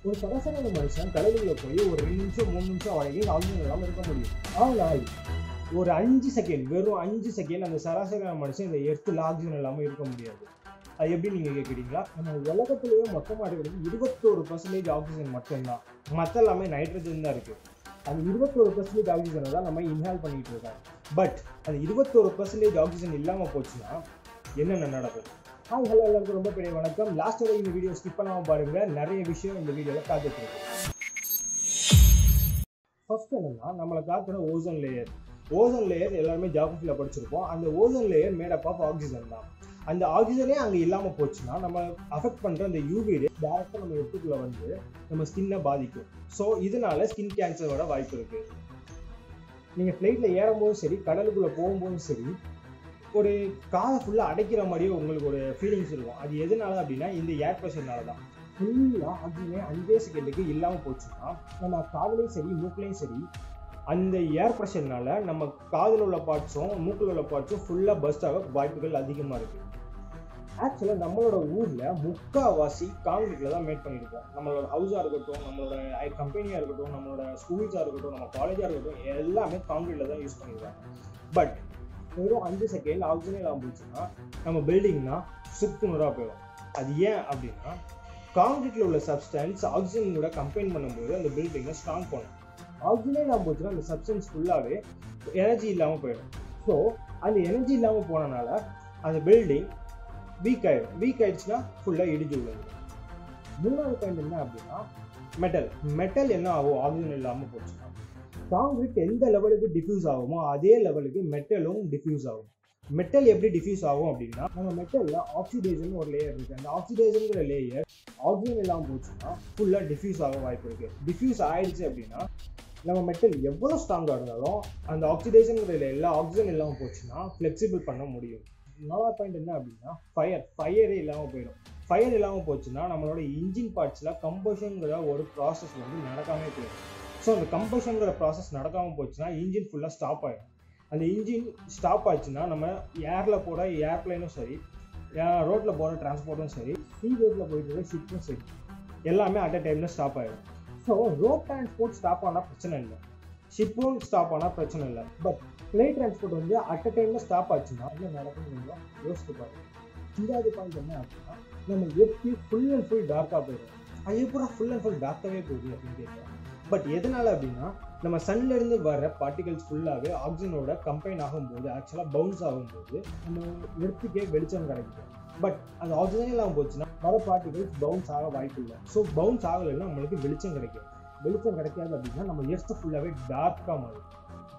ஒரு சராசரியான மனுஷன் கடலுக்குள்ள போய் ஒரு ரெண்டு நிமிஷம் மூணு நிமிஷம் வரைக்கும் ஆக்சிஜன் இல்லாமல் இருக்க முடியும் ஆனால் ஒரு அஞ்சு செகண்ட் வெறும் அஞ்சு செகண்ட் அந்த சராசரியான மனுஷன் இந்த எர்த்தில் ஆக்சிஜன் இல்லாமல் இருக்க முடியாது அது எப்படி நீங்கள் கேட்குறீங்களா நம்ம உலகத்திலேயே மொத்தமாக இருக்கிறது இருபத்தோரு பர்சன்டேஜ் ஆக்சிஜன் மட்டும்தான் மற்ற எல்லாமே நைட்ரஜன் தான் இருக்குது அந்த இருபத்தோரு பர்சன்டேஜ் ஆக்சிஜனை தான் நம்ம இன்ஹால் பண்ணிட்டு இருக்கோம் பட் அந்த இருபத்தோரு பர்சன்டேஜ் ஆக்சிஜன் இல்லாமல் போச்சுன்னா என்னென்ன நடக்கும் ஹாய் ஹலோ எல்லாருக்கும் ரொம்ப பெரிய வணக்கம் லாஸ்ட் வரை இந்த வீடியோ ஸ்கிப் பண்ணாமல் பாருங்க நிறைய விஷயம் இந்த வீடியோவில் காத்துட்டு இருக்கு ஃபர்ஸ்ட் என்னன்னா நம்மளை காக்கிற ஓசோன் லேயர் ஓசோன் லேயர் எல்லாருமே ஜாகிரபியில் படிச்சிருப்போம் அந்த ozone layer made up of oxygen தான் அந்த ஆக்சிஜனே அங்கே இல்லாமல் போச்சுன்னா நம்ம அஃபெக்ட் பண்ணுற அந்த யூவி ரே டேரெக்டாக நம்ம எடுத்துக்குள்ள வந்து நம்ம ஸ்கின்னை பாதிக்கும் ஸோ இதனால ஸ்கின் கேன்சர் வர வாய்ப்பு இருக்கு நீங்கள் ஃப்ளைட்டில் ஏறும்போதும் சரி கடலுக்குள்ளே போகும்போதும் சரி ஒரு காதை ஃபுல்லாக அடைக்கிற மாதிரியே உங்களுக்கு ஒரு ஃபீலிங்ஸ் இருக்கும் அது எதனால அப்படின்னா இந்த ஏர் ப்ரெஷர்னால தான் ஃபுல்லாக ஆக்சிஜனே அஞ்சே செகண்டுக்கு இல்லாமல் போச்சுன்னா நம்ம காதுலையும் சரி மூக்குலையும் சரி அந்த ஏர் ப்ரெஷர்னால நம்ம காதில் உள்ள பார்ட்ஸும் மூக்கில் உள்ள பார்ட்ஸும் ஃபுல்லாக பஸ்ட் ஆக வாய்ப்புகள் அதிகமாக இருக்குது ஆக்சுவலாக நம்மளோட ஊரில் முக்கால்வாசி காங்கிரீட்டில் தான் மேட் பண்ணியிருக்கோம் நம்மளோட ஹவுஸாக இருக்கட்டும் நம்மளோட கம்பெனியாக இருக்கட்டும் நம்மளோட ஸ்கூல்ஸாக இருக்கட்டும் நம்ம காலேஜாக இருக்கட்டும் எல்லாமே காங்கிரீட்டில் தான் யூஸ் பண்ணியிருக்காங்க பட் வெறும் அஞ்சு செகண்ட் ஆக்சிஜன் இல்லாமல் போச்சுன்னா நம்ம பில்டிங்னா சுக்குநூறாக போயிடும் அது ஏன் அப்படின்னா காங்கிரீட்டில் உள்ள சப்ஸ்டன்ஸ் ஆக்சிஜன் கூட கம்பைன் பண்ணும்போது அந்த பில்டிங்கை ஸ்ட்ராங் பண்ணும் ஆக்சிஜனே இல்லாமல் போச்சுன்னா அந்த சப்ஸ்டன்ஸ் ஃபுல்லாகவே எனர்ஜி இல்லாமல் போயிடும் ஸோ அந்த எனர்ஜி இல்லாமல் போனனால அந்த பில்டிங் வீக் ஆயிடும் வீக் ஆயிடுச்சுன்னா ஃபுல்லாக இடிஞ்சு விழுந்துடும் மூணாவது பாயிண்ட் என்ன அப்படின்னா மெட்டல் மெட்டல் என்ன ஆகும் ஆக்சிஜன் இல்லாமல் போச்சுன்னா காங்கிரீட் எந்த லெவலுக்கு டிஃப்யூஸ் ஆகுமோ அதே லெவலுக்கு மெட்டலும் டிஃப்யூஸ் ஆகும் மெட்டல் எப்படி டிஃப்யூஸ் ஆகும் அப்படின்னா நம்ம மெட்டலில் ஆக்சிடேஷன் ஒரு லேயர் இருக்குது அந்த ஆக்சிடேஷனுங்கிற லேயர் ஆக்சிஜன் இல்லாமல் போச்சுன்னா ஃபுல்லாக டிஃப்யூஸ் ஆக வாய்ப்பு இருக்குது டிஃப்யூஸ் ஆயிடுச்சு அப்படின்னா நம்ம மெட்டல் எவ்வளோ ஸ்ட்ராங்காக இருந்தாலும் அந்த ஆக்சிடேஷனுங்கிற எல்லா ஆக்சிஜன் இல்லாமல் போச்சுன்னா ஃப்ளெக்சிபிள் பண்ண முடியும் நாலாவது பாயிண்ட் என்ன அப்படின்னா ஃபயர் ஃபயரே இல்லாமல் போயிடும் ஃபயர் இல்லாமல் போச்சுன்னா நம்மளோட இன்ஜின் பார்ட்ஸில் கம்பஷனுங்கிற ஒரு ப்ராசஸ் வந்து நடக்காமே போயிடும் ஸோ அந்த கம்பஷனுங்கிற ப்ராசஸ் நடக்காமல் போச்சுன்னா இன்ஜின் ஃபுல்லாக ஸ்டாப் ஆகிடும் அந்த இன்ஜின் ஸ்டாப் ஆச்சுன்னா நம்ம ஏரில் போகிற ஏர்ப்ளைனும் சரி ரோட்டில் போகிற டிரான்ஸ்போர்ட்டும் சரி சீ வேஸில் போயிட்டு இருக்க ஷிப்பும் சரி எல்லாமே அட் அ டைமில் ஸ்டாப் ஆகிடும் ஸோ ரோட் டிரான்ஸ்போர்ட் ஸ்டாப் ஆனால் பிரச்சனை இல்லை ஷிப்பும் ஸ்டாப் ஆனால் பிரச்சனை இல்லை பட் ஃப்ளைட் டிரான்ஸ்போர்ட் வந்து அட் அ டைமில் ஸ்டாப் ஆச்சுன்னா என்ன நடக்கும் கொஞ்சம் யோசிச்சு பாருங்க அஞ்சாவது பாயிண்ட் என்ன அப்படின்னா நம்ம எத்தி ஃபுல் அண்ட் ஃபுல் டார்க்காக போயிடும் அது எப்போ ஃபுல் அண்ட் ஃபுல் டார்க்காகவே போகுது அப்படின்னு கேட்குறேன் பட் எதனால அப்படின்னா நம்ம சன்ல இருந்து வர பார்ட்டிகல்ஸ் ஃபுல்லாகவே ஆக்சிஜனோட கம்பைன் ஆகும்போது ஆக்சுவலாக பவுன்ஸ் ஆகும்போது நம்ம எடுத்துக்கே வெளிச்சம் கிடைக்குது பட் அந்த ஆக்சிஜன் இல்லாமல் போச்சுன்னா வர பார்ட்டிகல்ஸ் பவுன்ஸ் ஆக வாய்ப்பு இல்லை ஸோ பவுன்ஸ் ஆகலைன்னா நம்மளுக்கு வெளிச்சம் கிடைக்கும் வெளிச்சம் கிடைக்காது அப்படின்னா நம்ம எர்த்து ஃபுல்லாகவே டார்க்காக மாறும்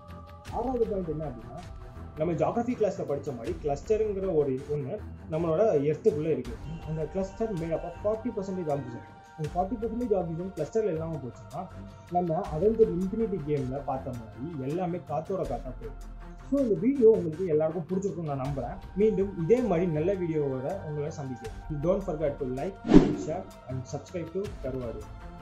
ஆறாவது பாயிண்ட் என்ன அப்படின்னா நம்ம ஜாகிரபி கிளாஸில் படித்த மாதிரி கிளஸ்டருங்கிற ஒரு ஒன்று நம்மளோட எர்த்துக்குள்ளே இருக்குது அந்த cluster made up of forty percentage oxygen அந்த ஃபார்ட்டி பர்சன்டேஜ் ஆக்சிஜன் கிளஸ்டரில் இல்லாமல் போச்சுன்னா நம்ம அவெஞ்சர் இன்ஃபினிட்டி கேமில் பார்த்த மாதிரி எல்லாமே காத்தோட காத்தா போயிடும் ஸோ இந்த வீடியோ உங்களுக்கு எல்லாருக்கும் பிடிச்சிருக்கும்னு நான் நம்புகிறேன் மீண்டும் இதே மாதிரி நல்ல வீடியோவோட உங்களை சந்திக்கிறேன் don't forget to like share and subscribe to கருவாடு